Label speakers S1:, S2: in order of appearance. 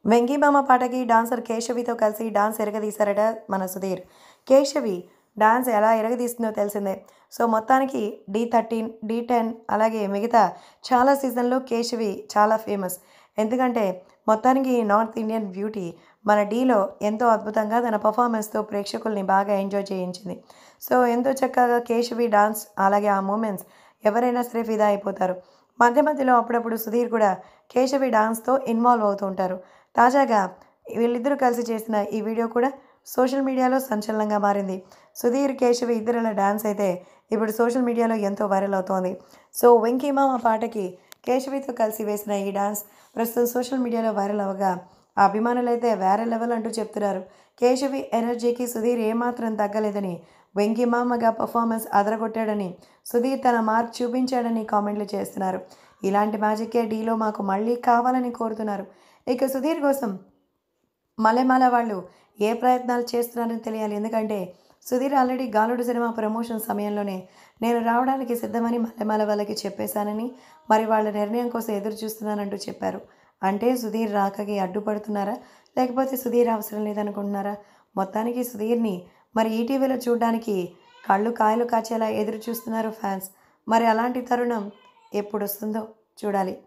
S1: వెంకీమామ పాటకి డాన్సర్ కేశవితో కలిసి డాన్స్ ఎరగదీశారట మన సుధీర్ కేశవి డాన్స్ ఎలా ఎరగదీస్తుందో తెలిసిందే సో మొత్తానికి డి థర్టీన్ డి టెన్ అలాగే మిగతా చాలా సీజన్లో కేశవి చాలా ఫేమస్ ఎందుకంటే మొత్తానికి నార్త్ ఇండియన్ బ్యూటీ మన డీలో ఎంతో అద్భుతంగా తన పర్ఫార్మెన్స్తో ప్రేక్షకుల్ని బాగా ఎంజాయ్ చేయించింది సో ఎంతో చక్కగా కేశవి డాన్స్ అలాగే ఆ మూమెంట్స్ ఎవరైనా సరే ఫిదా అయిపోతారు మధ్య మధ్యలో అప్పుడప్పుడు సుధీర్ కూడా కేశవి డాన్స్తో ఇన్వాల్వ్ అవుతూ ఉంటారు తాజాగా వీళ్ళిద్దరూ కలిసి చేసిన ఈ వీడియో కూడా సోషల్ మీడియాలో సంచలనంగా మారింది సుధీర్ కేశవి ఇద్దరిల డాన్స్ అయితే ఇప్పుడు సోషల్ మీడియాలో ఎంతో వైరల్ అవుతోంది సో వెంకీమామ పాటకి కేశవితో కలిసి వేసిన ఈ డాన్స్ ప్రస్తుతం సోషల్ మీడియాలో వైరల్ అవ్వగా ఆ అభిమానులు అయితే వేరే లెవెల్ అంటూ చెప్తున్నారు కేశవి ఎనర్జీకి సుధీర్ ఏమాత్రం తగ్గలేదని వెంకీమామగా పర్ఫార్మెన్స్ అదరగొట్టాడని సుధీర్ తన మార్క్ చూపించాడని కామెంట్లు చేస్తున్నారు ఇలాంటి మ్యాజిక్కే డీలో మాకు మళ్ళీ కావాలని కోరుతున్నారు ఇక సుధీర్ కోసం మలెమాల వాళ్ళు ఏ ప్రయత్నాలు చేస్తున్నారని తెలియాలి ఎందుకంటే Sudheer already Galodu cinema promotion సమయంలోనే నేను రావడానికి సిద్ధమని మల్లెమాల వాళ్ళకి చెప్పేశానని మరి వాళ్ళ నిర్ణయం కోసం ఎదురు చూస్తున్నానంటూ చెప్పారు అంటే సుధీర్ రాకకి అడ్డుపడుతున్నారా లేకపోతే సుధీర్ అవసరం లేదనుకుంటున్నారా మొత్తానికి సుధీర్ని మరి ఈటీవీలో చూడడానికి కళ్ళు కాయలు కాచేలా ఎదురు చూస్తున్నారు ఫ్యాన్స్ మరి అలాంటి తరుణం ఎప్పుడు వస్తుందో చూడాలి